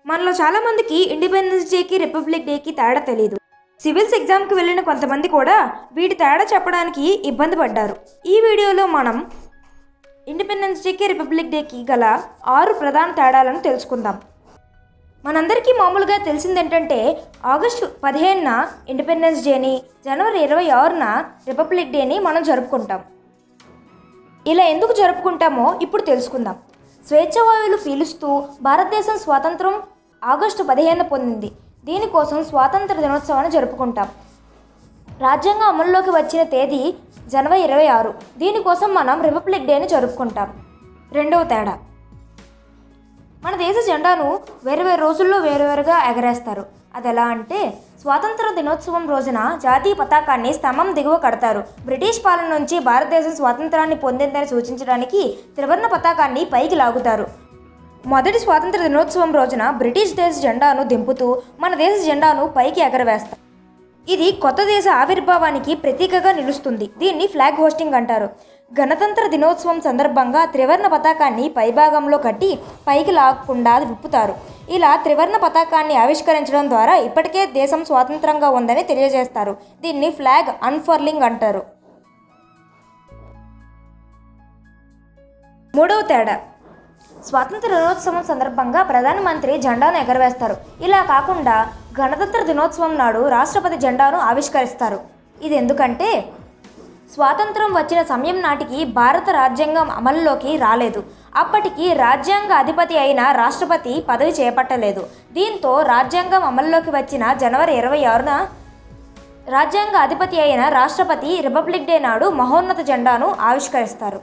మనలో చాలామందికి ఇండిపెండెన్స్ డేకి రిపబ్లిక్ డేకి తేడా తెలియదు సివిల్స్ ఎగ్జామ్కి వెళ్ళిన కొంతమంది కూడా వీటి తేడా చెప్పడానికి ఇబ్బంది పడ్డారు ఈ వీడియోలో మనం ఇండిపెండెన్స్ డేకి రిపబ్లిక్ డేకి గల ఆరు ప్రధాన తేడాలను తెలుసుకుందాం మనందరికీ మామూలుగా తెలిసింది ఏంటంటే ఆగస్టు పదిహేనున ఇండిపెండెన్స్ డేని జనవరి ఇరవై ఆరున రిపబ్లిక్ డేని మనం జరుపుకుంటాం ఇలా ఎందుకు జరుపుకుంటామో ఇప్పుడు తెలుసుకుందాం స్వేచ్ఛవాయువులు పీలుస్తూ భారతదేశం స్వాతంత్రం ఆగస్టు పదిహేను పొందింది దీనికోసం స్వాతంత్ర దినోత్సవాన్ని జరుపుకుంటాం రాజ్యాంగం అమల్లోకి వచ్చిన తేదీ జనవరి ఇరవై ఆరు దీనికోసం మనం రిపబ్లిక్ డేని జరుపుకుంటాం రెండవ తేడా మన దేశ జెండాను వేరు వేరు రోజుల్లో వేరువేరుగా ఎగరేస్తారు అది ఎలా అంటే స్వాతంత్ర దినోత్సవం రోజున జాతీయ పతాకాన్ని స్తంభం దిగువ కడతారు బ్రిటిష్ పాలన నుంచి భారతదేశం స్వాతంత్రాన్ని పొందిందని సూచించడానికి త్రివర్ణ పతాకాన్ని పైకి లాగుతారు మొదటి స్వాతంత్ర దినోత్సవం రోజున బ్రిటిష్ దేశ జెండాను దింపుతూ మన దేశ జెండాను పైకి ఎగరవేస్తారు ఇది కొత్త దేశ ఆవిర్భావానికి ప్రతీకగా నిలుస్తుంది దీన్ని ఫ్లాగ్ హోస్టింగ్ అంటారు గణతంత్ర దినోత్సవం సందర్భంగా త్రివర్ణ పతాకాన్ని పైభాగంలో కట్టి పైకి లాగకుండా విప్పుతారు ఇలా త్రివర్ణ పతాకాన్ని ఆవిష్కరించడం ద్వారా ఇప్పటికే దేశం స్వాతంత్రంగా ఉందని తెలియజేస్తారు దీన్ని ఫ్లాగ్ అన్ఫర్లింగ్ అంటారు మూడవ తేడా స్వాతంత్ర దినోత్సవం సందర్భంగా ప్రధానమంత్రి జెండాను ఎగరవేస్తారు ఇలా కాకుండా గణతంత్ర దినోత్సవం నాడు రాష్ట్రపతి జెండాను ఆవిష్కరిస్తారు ఇది ఎందుకంటే స్వాతంత్రం వచ్చిన సమయం నాటికి భారత రాజ్యాంగం అమలులోకి రాలేదు అప్పటికి రాజ్యాంగ అధిపతి అయిన రాష్ట్రపతి పదవి చేపట్టలేదు దీంతో రాజ్యాంగం అమల్లోకి వచ్చిన జనవరి ఇరవై ఆరున రాజ్యాంగ అధిపతి అయిన రాష్ట్రపతి రిపబ్లిక్ డే నాడు మహోన్నత జెండాను ఆవిష్కరిస్తారు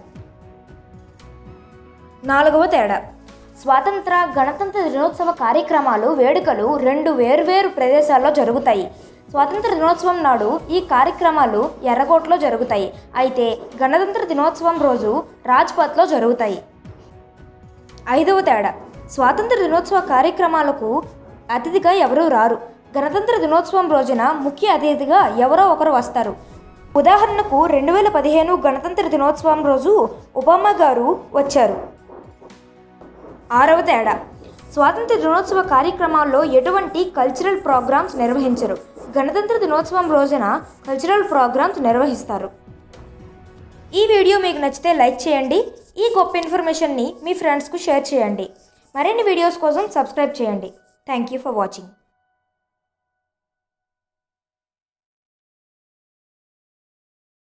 నాలుగవ తేడా స్వాతంత్ర గణతంత్ర దినోత్సవ కార్యక్రమాలు వేడుకలు రెండు వేర్వేరు ప్రదేశాల్లో జరుగుతాయి స్వాతంత్ర దినోత్సవం నాడు ఈ కార్యక్రమాలు ఎర్రకోటలో జరుగుతాయి అయితే గణతంత్ర దినోత్సవం రోజు రాజ్పథ్లో జరుగుతాయి ఐదవ తేడా స్వాతంత్ర దినోత్సవ కార్యక్రమాలకు అతిథిగా ఎవరూ రారు గణతంత్ర దినోత్సవం రోజున ముఖ్య అతిథిగా ఎవరో ఒకరు వస్తారు ఉదాహరణకు రెండు వేల పదిహేను గణతంత్ర దినోత్సవం రోజు ఒబామా గారు వచ్చారు ఆరవ తేడా స్వాతంత్ర దినోత్సవ కార్యక్రమాల్లో ఎటువంటి కల్చరల్ ప్రోగ్రామ్స్ నిర్వహించరు గణతంత్ర దినోత్సవం రోజున కల్చరల్ ప్రోగ్రామ్స్ నిర్వహిస్తారు ఈ వీడియో మీకు నచ్చితే లైక్ చేయండి ఈ గొప్ప ఇన్ఫర్మేషన్ని మీ ఫ్రెండ్స్కు షేర్ చేయండి మరిన్ని వీడియోస్ కోసం సబ్స్క్రైబ్ చేయండి థ్యాంక్ యూ ఫర్ వాచింగ్